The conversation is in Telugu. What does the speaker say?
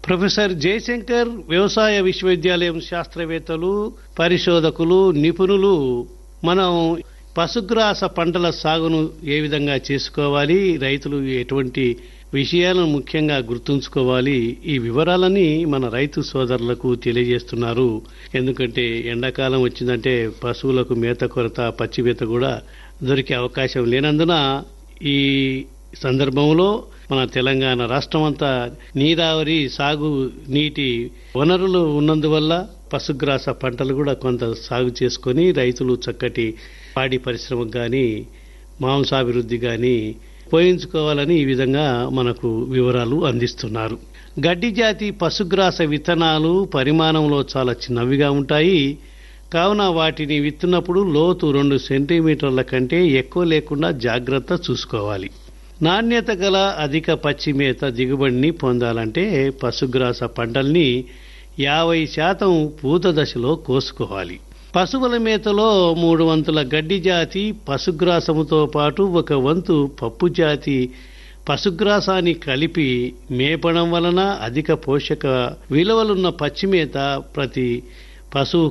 ప్రొఫెసర్ జయశంకర్ వ్యవసాయ విశ్వవిద్యాలయం శాస్త్రవేత్తలు పరిశోధకులు నిపుణులు మనం పశుగ్రాస పంటల సాగును ఏ విధంగా చేసుకోవాలి రైతులు ఎటువంటి విషయాలను ముఖ్యంగా గుర్తుంచుకోవాలి ఈ వివరాలని మన రైతు సోదరులకు తెలియజేస్తున్నారు ఎందుకంటే ఎండాకాలం వచ్చిందంటే పశువులకు మేత కొరత పచ్చి మేత కూడా దొరికే అవకాశం లేనందున ఈ సందర్భంలో మన తెలంగాణ రాష్ట్రం అంతా నీరావరి సాగు నీటి వనరులు ఉన్నందువల్ల పశుగ్రాస పంటలు కూడా కొంత సాగు చేసుకొని రైతులు చక్కటి పాడి పరిశ్రమకు కానీ మాంసాభివృద్ధి కానీ పోయించుకోవాలని ఈ విధంగా మనకు వివరాలు అందిస్తున్నారు గడ్డి జాతి పశుగ్రాస విత్తనాలు పరిమాణంలో చాలా చిన్నవిగా ఉంటాయి కావున వాటిని విత్తున్నప్పుడు లోతు రెండు సెంటీమీటర్ల కంటే ఎక్కువ లేకుండా జాగ్రత్త చూసుకోవాలి నాణ్యత గల అధిక పచ్చి మేత దిగుబడిని పొందాలంటే పశుగ్రాస పంటల్ని యాభై శాతం పూత దశలో కోసుకోవాలి పశువుల మేతలో మూడు వంతుల గడ్డి జాతి పశుగ్రాసముతో పాటు ఒక వంతు పప్పు జాతి పశుగ్రాసాన్ని కలిపి మేపడం వలన అధిక పోషక విలువలున్న పచ్చిమేత ప్రతి పశువు